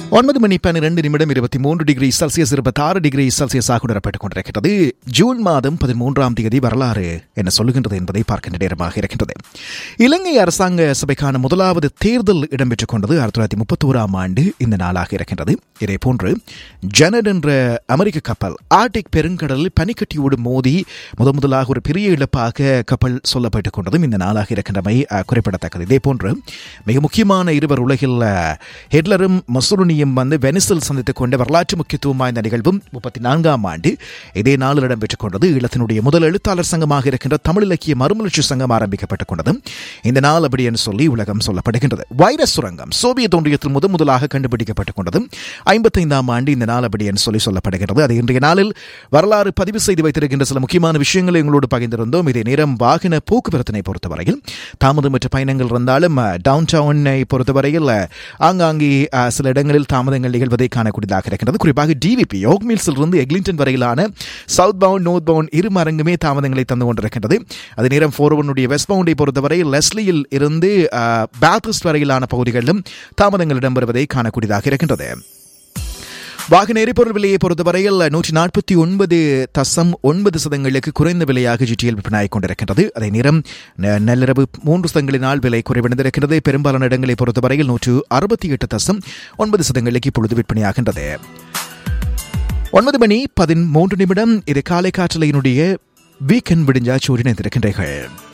ஒன்பது மணி பன்னிரண்டு நிமிடம் இருபத்தி மூன்று டிகிரி செல்சியஸ் இருபத்தி ஆறு டிகிரி செல்சியஸாக உணரப்பட்டுக் கொண்டிருக்கிறது ஜூன் மாதம் பதிமூன்றாம் தேதி வரலாறு என்ன சொல்லுகின்றது என்பதை பார்க்கின்ற நேரமாக இருக்கின்றது இலங்கை அரசாங்க சபைக்கான முதலாவது தேர்தல் இடம்பெற்றுக் கொண்டது ஆயிரத்தி தொள்ளாயிரத்தி முப்பத்தி ஓராம் ஆண்டு இந்த நாளாக இருக்கின்றது இதே போன்று ஜெனட் என்ற அமெரிக்க கப்பல் ஆர்டிக் பெருங்கடலில் பனிக்கட்டியோடு மோதி முத முதலாக ஒரு பெரிய இழப்பாக கப்பல் சொல்லப்பட்டுக் கொண்டதும் இந்த நாளாக இருக்கின்றமை அஹ், குறிப்பிடத்தக்கது இதே போன்று மிக முக்கியமான இருவர் உலகில் அஹ், ஹிட்லரும் மசூருனியும் வந்து வெனிசில் சந்தித்துக் கொண்ட வரலாற்று முக்கியத்துவம் வாய்ந்த நிகழ்வும் முப்பத்தி நான்காம் ஆண்டு இதே நாளில் இடம்பெற்றுக் கொண்டது ஈழத்தினுடைய முதல் எழுத்தாளர் சங்கமாக இருக்கின்ற தமிழ் இலக்கிய மறுமலர்ச்சி சங்கம் ஆரம்பிக்கப்பட்டுக் கொண்டது இந்த நாள் அப்படி என்று சொல்லி உலகம் சொல்லப்படுகின்றது வைரஸ் சுரங்கம் சோவியத் ஒன்றியத்தில் முதன் முதலாக கண்டுபிடிக்கப்பட்டுக் கொண்டது ஐம்பத்தைந்தாம் ஆண்டு இந்த நாள் அப்படி என்று சொல்லி சொல்லப்படுகிறது அது இன்றைய நாளில் வரலாறு பதிவு செய்து வைத்திருக்கின்ற சில முக்கியமான விஷயங்களை உங்களோடு பகிர்ந்திருந்தோம் இதே நேரம் வாகன போக்குவரத்தினை பொறுத்தவரையில் தாமதமற்ற பயணங்கள் இருந்தாலும் டவுன் டவுனை பொறுத்தவரையில் அஹ், ஆங்காங்கே அஹ், சில இடங்களில் தாமதங்கள் நிகழ்வதை காணக்கூடியதாக இருக்கின்றது குறிப்பாக டிவிபி யோக் மில்ஸில் இருந்து எக்லிங்டன் வரையிலான சவுத் பவுண்ட் நோர்த் பவுண்ட் இரு மரங்குமே தாமதங்களை தந்து கொண்டிருக்கின்றது அதே நேரம் ஃபோர் ஒன்னுடைய வெஸ்ட் பவுண்டை பொறுத்தவரை லெஸ்லியில் இருந்து பேத்திஸ்ட் வரையிலான பகுதிகளிலும் தாமதங்கள் இடம்பெறுவதை காணக்கூடியதாக இருக்கின்றது வாகன எரிபொருள் விலையை பொறுத்தவரையில் நூற்றி நாற்பத்தி ஒன்பது தசம் ஒன்பது சதங்களுக்கு குறைந்த விலையாக ஜிடிஎல் விற்பனையாகிக் கொண்டிருக்கின்றது அதே நேரம் ந- நள்ளிரவு மூன்று சதங்களினால் விலை குறைவடைந்திருக்கிறது பெரும்பாலான இடங்களை பொறுத்தவரையில் நூற்று அறுபத்தி எட்டு தசம் ஒன்பது சதங்களுக்கு இப்பொழுது விற்பனையாகின்றது ஒன்பது மணி பதிமூன்று நிமிடம் இது காலை காற்றலையினுடைய வீக்கெண்ட் விடிஞ்சா சூரியன் இருக்கின்றீர்கள்